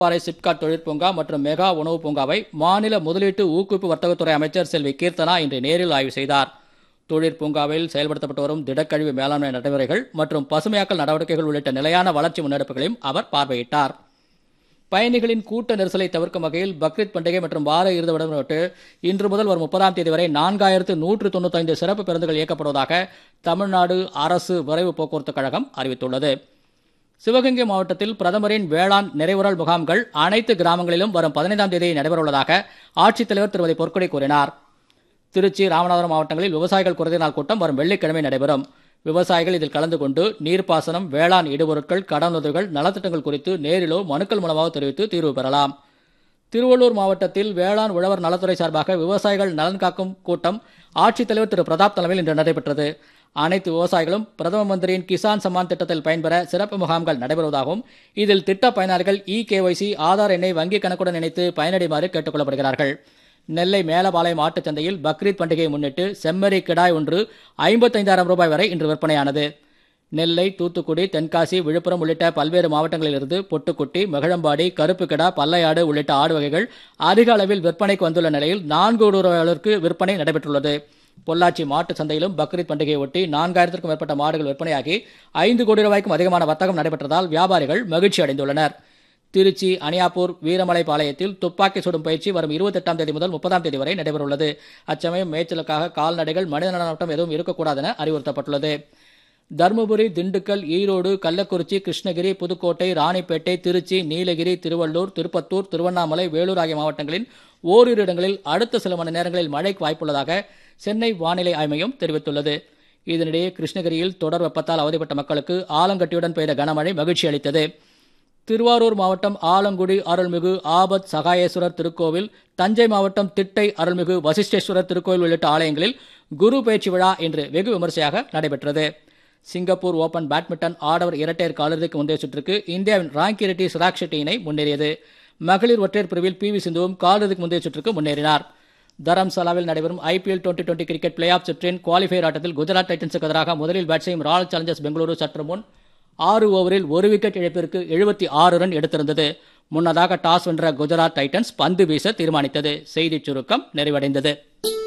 பாறை சிப்காட் தொழிற்பூங்கா மற்றும் மெகா உணவு பூங்காவை மாநில முதலீட்டு ஊக்குவிப்பு வர்த்தகத்துறை அமைச்சர் செல்வி கீர்த்தனா இன்று நேரில் ஆய்வு செய்தார் தொழிற்பூங்காவில் செயல்படுத்தப்பட்டு வரும் திடக்கழிவு மேலாண்மை நடைமுறைகள் மற்றும் பசுமையாக்கல் நடவடிக்கைகள் உள்ளிட்ட நிலையான வளர்ச்சி முன்னெடுப்புகளையும் அவர் பார்வையிட்டார் பயணிகளின் கூட்ட நெரிசலை தவிர்க்கும் வகையில் பக்ரீத் பண்டிகை மற்றும் வார இறுதி விடுமுறை இன்று முதல் வரும் முப்பதாம் தேதி வரை நான்காயிரத்து நூற்று தொண்ணூத்தைந்து சிறப்பு பேருந்துகள் இயக்கப்படுவதாக தமிழ்நாடு அரசு விரைவு போக்குவரத்து கழகம் அறிவித்துள்ளது சிவகங்கை மாவட்டத்தில் பிரதமரின் வேளாண் நிறைவுறல் முகாம்கள் அனைத்து கிராமங்களிலும் வரும் பதினைந்தாம் தேதி நடைபெறவுள்ளதாக ஆட்சித்தலைவர் திருமதி பொற்கொடை கூறினார் திருச்சி ராமநாதபுரம் மாவட்டங்களில் விவசாயிகள் குறைந்த நாள் கூட்டம் வரும் வெள்ளிக்கிழமை நடைபெறும் விவசாயிகள் இதில் கலந்து கொண்டு நீர்ப்பாசனம் வேளாண் இடுபொருட்கள் கடனுதவிகள் நலத்திட்டங்கள் குறித்து நேரிலோ மனுக்கள் மூலமாக தெரிவித்து தீர்வு பெறலாம் திருவள்ளூர் மாவட்டத்தில் வேளாண் உழவர் நலத்துறை சார்பாக விவசாயிகள் நலன் காக்கும் கூட்டம் ஆட்சித்தலைவர் திரு பிரதாப் தலைமையில் இன்று நடைபெற்றது அனைத்து விவசாயிகளும் பிரதம மந்திரியின் கிசான் சம்மான் திட்டத்தில் பயன்பெற சிறப்பு முகாம்கள் நடைபெறுவதாகவும் இதில் திட்ட பயனாளிகள் இ கேஒய்சி ஆதார் எண்ணை வங்கிக் கணக்குடன் இணைத்து பயனடைமாறு கேட்டுக் கொள்ளப்படுகிறார்கள் நெல்லை மேலபாளையம் ஆட்டுச் சந்தையில் பக்ரீத் பண்டிகையை முன்னிட்டு செம்மறி கிடாய் ஒன்று ஐம்பத்தைந்தாயிரம் ரூபாய் வரை இன்று விற்பனையானது நெல்லை தூத்துக்குடி தென்காசி விழுப்புரம் உள்ளிட்ட பல்வேறு மாவட்டங்களிலிருந்து பொட்டுக்குட்டி மகிழம்பாடி கருப்பு கிடா பல்லையாடு உள்ளிட்ட ஆடு வகைகள் அதிக அளவில் விற்பனைக்கு வந்துள்ள நிலையில் நான்கு கோடி ரூபாய்களுக்கு விற்பனை நடைபெற்றுள்ளது பொள்ளாச்சி மாட்டு சந்தையிலும் பக்ரீத் பண்டிகையை ஒட்டி நான்காயிரத்திற்கும் மேற்பட்ட மாடுகள் விற்பனையாகி ஐந்து கோடி ரூபாய்க்கும் அதிகமான வர்த்தகம் நடைபெற்றதால் வியாபாரிகள் மகிழ்ச்சி அடைந்துள்ளனர் திருச்சி அணியாப்பூர் வீரமலை பாளையத்தில் துப்பாக்கி சுடும் பயிற்சி வரும் இருபத்தெட்டாம் தேதி முதல் முப்பதாம் தேதி வரை நடைபெறவுள்ளது அச்சமயம் மேய்ச்சலுக்காக கால்நடைகள் மனித நடனம் எதுவும் இருக்கக்கூடாது என அறிவுறுத்தப்பட்டுள்ளது தருமபுரி திண்டுக்கல் ஈரோடு கள்ளக்குறிச்சி கிருஷ்ணகிரி புதுக்கோட்டை ராணிப்பேட்டை திருச்சி நீலகிரி திருவள்ளூர் திருப்பத்தூர் திருவண்ணாமலை வேலூர் ஆகிய மாவட்டங்களின் ஓரிரு இடங்களில் அடுத்த சில மணி நேரங்களில் மழைக்கு வாய்ப்புள்ளதாக சென்னை வானிலை ஆய்வு மையம் தெரிவித்துள்ளது இதனிடையே கிருஷ்ணகிரியில் தொடர் வெப்பத்தால் அவதிப்பட்ட மக்களுக்கு ஆலங்கட்டியுடன் பெய்த கனமழை மகிழ்ச்சி அளித்தது திருவாரூர் மாவட்டம் ஆலங்குடி அருள்மிகு ஆபத் சகாயேஸ்வரர் திருக்கோவில் தஞ்சை மாவட்டம் திட்டை அருள்மிகு வசிஷ்டேஸ்வரர் திருக்கோவில் உள்ளிட்ட ஆலயங்களில் குரு பயிற்சி விழா இன்று வெகு விமரிசையாக நடைபெற்றது சிங்கப்பூர் ஓபன் பேட்மிண்டன் ஆடவர் இரட்டையர் காலிறுதிக்கு முந்தைய சுற்றுக்கு இந்தியாவின் ராங்கி ரெட்டி சிராக் ஷெட்டி இணை முன்னேறியது மகளிர் ஒற்றையர் பிரிவில் பி வி சிந்துவும் காலிறுதிக்கு முந்தைய சுற்றுக்கு முன்னேறினார் தரம்சாலாவில் நடைபெறும் IPL twenty twenty cricket play off சுற்றின் குவாலிஃபயர் ஆட்டத்தில் குஜராத் டைட்டன்ஸுக்கு எதிராக முதலில் பேட் செய்யும் ராயல் சேலஞ்சர்ஸ் பெங்களூரு சற்று முன் ஆறு ஓவரில் ஒரு விக்கெட் இழப்பிற்கு எழுபத்தி ஆறு ரன் எடுத்திருந்தது முன்னதாக டாஸ் வென்ற குஜராத் டைட்டன்ஸ் பந்து வீச தீர்மானித்தது செய்திச் சுருக்கம் நிறைவடைந்தது